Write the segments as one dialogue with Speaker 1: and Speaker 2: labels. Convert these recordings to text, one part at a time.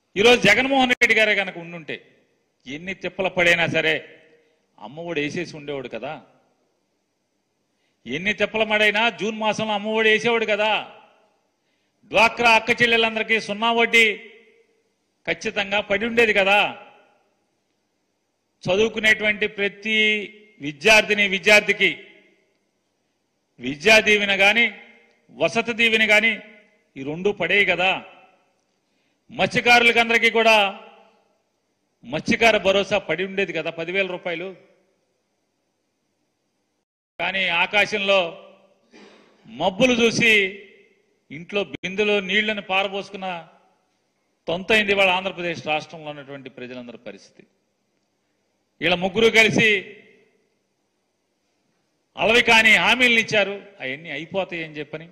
Speaker 1: ఈరోజు జగన్మోహన్ రెడ్డి గారే కనుక ఉండుంటే ఎన్ని తిప్పల పడైనా సరే అమ్మఒడి వేసేసి ఉండేవాడు కదా ఎన్ని తిప్పల మడైనా జూన్ మాసంలో అమ్మఒడి వేసేవాడు కదా డ్వాక్రా అక్క చెల్లెలందరికీ సున్నా వడ్డీ ఖచ్చితంగా పడి ఉండేది కదా చదువుకునేటువంటి ప్రతి విద్యార్థిని విద్యార్థికి విద్యా దీవెన కానీ వసతి దీవెన కానీ ఈ రెండు పడేవి కదా మత్స్యకారులకందరికీ కూడా మత్స్యకార భరోసా పడి ఉండేది కదా పదివేల రూపాయలు కానీ ఆకాశంలో మబ్బులు చూసి ఇంట్లో బిందులో నీళ్లను పారబోసుకున్న తొంతైంది వాళ్ళ ఆంధ్రప్రదేశ్ రాష్ట్రంలో ఉన్నటువంటి ప్రజలందరి పరిస్థితి వీళ్ళ ముగ్గురు కలిసి అలవి కాని హామీలను ఇచ్చారు అవన్నీ అయిపోతాయి అని చెప్పని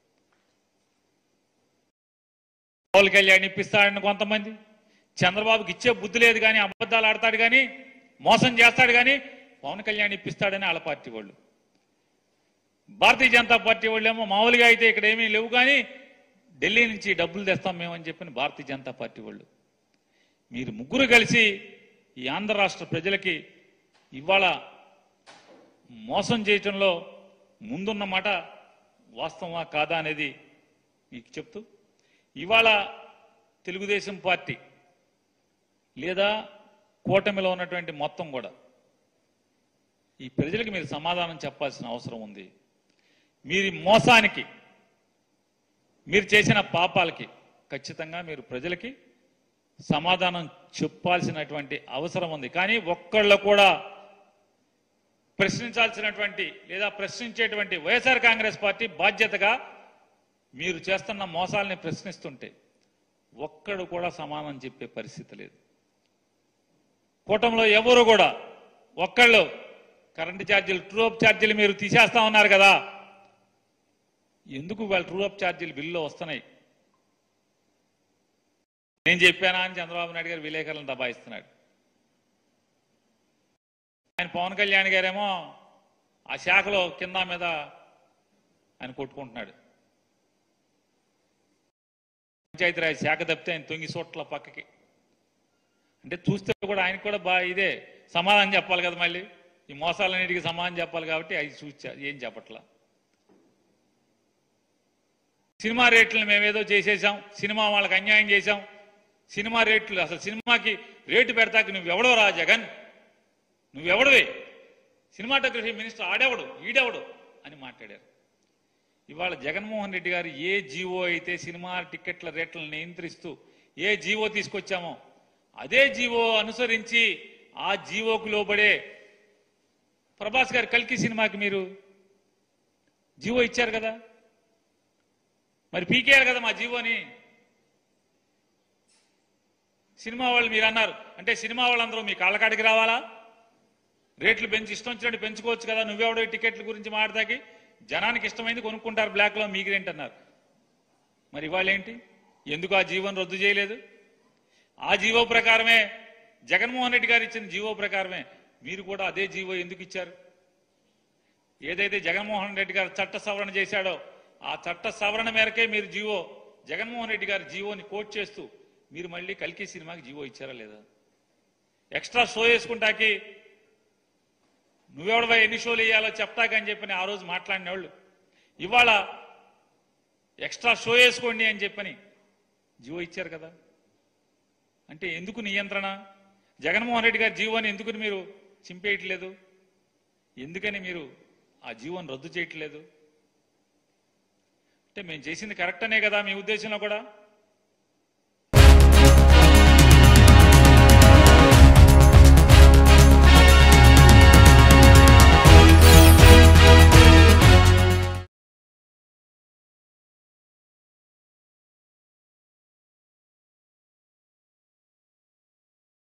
Speaker 1: పవన్ కళ్యాణ్ ఇప్పిస్తాడని కొంతమంది చంద్రబాబుకి ఇచ్చే బుద్ధి లేదు కానీ అబద్ధాలు ఆడతాడు కానీ మోసం చేస్తాడు కానీ పవన్ కళ్యాణ్ ఇప్పిస్తాడని వాళ్ళ పార్టీ వాళ్ళు భారతీయ జనతా పార్టీ వాళ్ళేమో మామూలుగా అయితే ఇక్కడ ఏమీ లేవు కానీ ఢిల్లీ నుంచి డబ్బులు తెస్తాం మేమని చెప్పిన భారతీయ జనతా పార్టీ వాళ్ళు మీరు ముగ్గురు కలిసి ఈ ఆంధ్ర రాష్ట్ర ప్రజలకి ఇవాళ మోసం చేయటంలో ముందున్న మాట వాస్తవమా కాదా అనేది మీకు చెప్తూ ఇవాళ తెలుగుదేశం పార్టీ లేదా కూటమిలో ఉన్నటువంటి మొత్తం కూడా ఈ ప్రజలకు మీరు సమాధానం చెప్పాల్సిన అవసరం ఉంది మీరు మోసానికి మీరు చేసిన పాపాలకి ఖచ్చితంగా మీరు ప్రజలకి సమాధానం చెప్పాల్సినటువంటి అవసరం ఉంది కానీ ఒక్కళ్ళు కూడా ప్రశ్నించాల్సినటువంటి లేదా ప్రశ్నించేటువంటి వైఎస్ఆర్ కాంగ్రెస్ పార్టీ బాధ్యతగా మీరు చేస్తున్న మోసాలని ప్రశ్నిస్తుంటే ఒక్కడు కూడా సమాధానం చెప్పే పరిస్థితి లేదు కూటంలో ఎవరు కూడా ఒక్కళ్ళు కరెంటు ఛార్జీలు ట్రూఅప్ ఛార్జీలు మీరు తీసేస్తా ఉన్నారు కదా ఎందుకు వాళ్ళ ట్రూఅప్ ఛార్జీలు బిల్లులో వస్తున్నాయి నేను చెప్పానా అని చంద్రబాబు నాయుడు గారు విలేకరులను దబాయిస్తున్నాడు ఆయన పవన్ కళ్యాణ్ గారేమో ఆ శాఖలో కింద మీద ఆయన కొట్టుకుంటున్నాడు పంచాయతీరాజ్ శాఖ తప్పితే ఆయన తొంగి సోట్ల పక్కకి అంటే చూస్తే కూడా ఆయనకు కూడా బా ఇదే సమాధానం చెప్పాలి కదా మళ్ళీ ఈ మోసాలన్నిటికీ సమాధానం చెప్పాలి కాబట్టి అవి చూచా ఏం చెప్పట్లా సినిమా రేట్లను మేమేదో చేసేసాం సినిమా వాళ్ళకి అన్యాయం చేశాం సినిమా రేట్లు అసలు సినిమాకి రేటు పెడతాకి నువ్వెవడో రా జగన్ నువ్వెవడవే సినిమాటోగ్రఫీ మినిస్టర్ ఆడెవడు ఈడెవడు అని మాట్లాడారు ఇవాళ జగన్మోహన్ రెడ్డి గారు ఏ జీవో అయితే సినిమా టికెట్ల రేట్లను నియంత్రిస్తూ ఏ జీవో తీసుకొచ్చామో అదే జీవో అనుసరించి ఆ జీవోకు లోబడే ప్రభాస్ గారు కల్కి సినిమాకి మీరు జీవో ఇచ్చారు కదా మరి పీకేయాలి కదా మా జీవోని సినిమా వాళ్ళు మీరు అన్నారు అంటే సినిమా వాళ్ళందరూ మీ కాళ్ళకాడికి రావాలా రేట్లు పెంచి ఇష్టం వచ్చినట్టు పెంచుకోవచ్చు కదా నువ్వెవడో ఈ టికెట్ల గురించి మాట్లాడతాకి జనానికి ఇష్టమైంది కొనుక్కుంటారు బ్లాక్లో మీకేంటి అన్నారు మరి ఇవాళ ఏంటి ఎందుకు ఆ జీవోని రద్దు చేయలేదు ఆ జీవో ప్రకారమే జగన్మోహన్ రెడ్డి గారు ఇచ్చిన జీవో ప్రకారమే మీరు కూడా అదే జీవో ఎందుకు ఇచ్చారు ఏదైతే జగన్మోహన్ రెడ్డి గారు చట్ట సవరణ చేశాడో ఆ చట్ట సవరణ మేరకే మీరు జీవో జగన్మోహన్ రెడ్డి గారి జీవోని కోట్ చేస్తూ మీరు మళ్ళీ కల్కి సినిమాకి జీవో ఇచ్చారా లేదా ఎక్స్ట్రా షో వేసుకుంటాకి నువ్వెవడవా ఎన్ని షోలు వేయాలో చెప్తాకని చెప్పని ఆ రోజు మాట్లాడిన వాళ్ళు ఇవాళ ఎక్స్ట్రా షో వేసుకోండి అని చెప్పని జీవో ఇచ్చారు కదా అంటే ఎందుకు నియంత్రణ జగన్మోహన్ రెడ్డి గారి జీవోని ఎందుకు మీరు చింపేయట్లేదు ఎందుకని మీరు ఆ జీవోని రద్దు చేయట్లేదు అంటే మేము చేసింది కరెక్ట్ అనే కదా మీ ఉద్దేశంలో కూడా